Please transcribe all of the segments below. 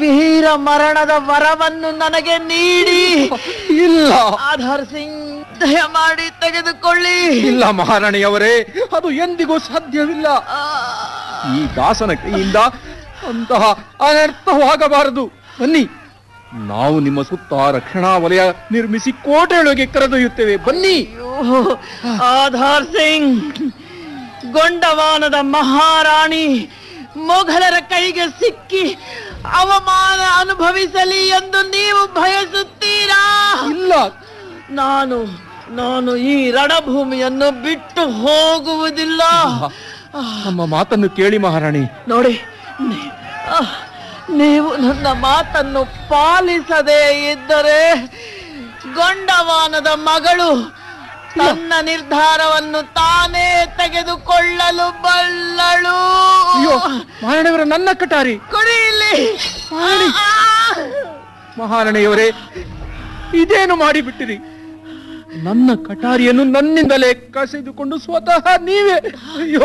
ವೀರ ಮರಣದ ವರವನ್ನು ನನಗೆ ನೀಡಿ ಇಲ್ಲ ಆಧಾರ್ ಸಿಂಗ್ ದಯಮಾಡಿ ತೆಗೆದುಕೊಳ್ಳಿ ಇಲ್ಲ ಮಹಾರಾಣಿಯವರೇ ಅದು ಎಂದಿಗೂ ಸಾಧ್ಯವಿಲ್ಲ ಆ, ಈ ದಾಸನ ಕೈಯಿಂದ ಅಂತಹ ಅನರ್ಥವಾಗಬಾರದು ಬನ್ನಿ ನಾವು ನಿಮ್ಮ ಸುತ್ತ ರಕ್ಷಣಾ ವಲಯ ನಿರ್ಮಿಸಿ ಕೋಟೆಯೊಳಗೆ ಕರೆದೊಯ್ಯುತ್ತೇವೆ ಬನ್ನಿ ಅಯ್ಯೋ, ಆಧಾರ್ ಸಿಂಗ್ ಗೊಂಡವಾನದ ಮಹಾರಾಣಿ ಮೊಘಲರ ಕೈಗೆ ಸಿಕ್ಕಿ ಅವಮಾನ ಅನುಭವಿಸಲಿ ಎಂದು ನೀವು ಬಯಸುತ್ತೀರಾ ಇಲ್ಲ ನಾನು ನಾನು ಈ ರಣಭೂಮಿಯನ್ನು ಬಿಟ್ಟು ಹೋಗುವುದಿಲ್ಲ ನಮ್ಮ ಮಾತನ್ನು ಕೇಳಿ ಮಹಾರಾಣಿ ನೋಡಿ ನೀ- ಆ, ನೀವು ನನ್ನ ಮಾತನ್ನು ಪಾಲಿಸದೇ ಇದ್ದರೆ ಗೊಂಡವಾನದ ಮಗಳು ತನ್ನ ನಿರ್ಧಾರವನ್ನು ತಾನೇ ತೆಗೆದುಕೊಳ್ಳಲು ಬಲ್ಲಳು ಅಯ್ಯೋ ಮಹಾರಾಣಿಯವರ ನನ್ನ ಕಟಾರಿ ಕೊಡಿ ಇಲ್ಲಿ ಮಾಡಿ. ಆ, ಮಹಾರಾಣಿಯವರೇ ಇದೇನು ಮಾಡಿಬಿಟ್ಟಿರಿ ನನ್ನ ಕಟಾರಿಯನ್ನು ನನ್ನಿಂದಲೇ ಕಸಿದುಕೊಂಡು ಸ್ವತಃ ನೀವೇ ಅಯ್ಯೋ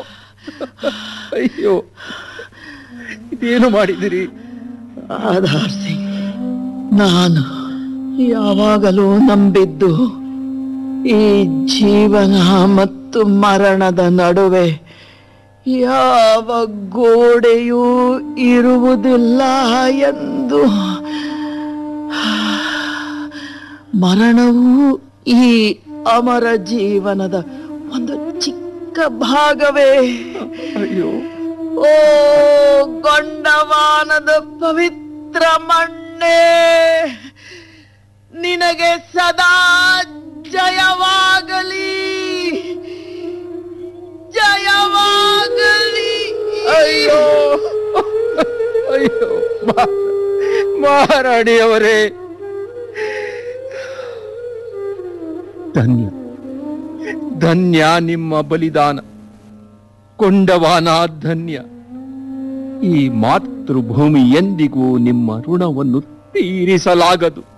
ಅಯ್ಯೋ ಇದೇನು ಮಾಡಿದಿರಿ ಆಧಾರ್ ಸಿಂಗ್ ನಾನು ಯಾವಾಗಲೂ ನಂಬಿದ್ದು ಈ ಜೀವನ ಮತ್ತು ಮರಣದ ನಡುವೆ ಯಾವ ಗೋಡೆಯೂ ಇರುವುದಿಲ್ಲ ಎಂದು ಮರಣವು ಈ ಅಮರ ಜೀವನದ ಒಂದು ಚಿಕ್ಕ ಭಾಗವೇ ಅಯ್ಯೋ ಓ ಗೊಂಡವಾನದ ಪವಿತ್ರ ಮಣ್ಣೆ ನಿನಗೆ ಸದಾ ಜಯವಾಗಲಿ ಜಯವಾಗಲಿ ಅಯ್ಯೋ ಅಯ್ಯೋ ಮಹಾ- ಮಹಾರಾಣಿಯವರೇ ಧನ್ಯ ಧನ್ಯ ನಿಮ್ಮ ಬಲಿದಾನ ಕೊಂಡವಾನ ಧನ್ಯ ಈ ಮಾತೃಭೂಮಿ ಎಂದಿಗೂ ನಿಮ್ಮ ಋಣವನ್ನು ತೀರಿಸಲಾಗದು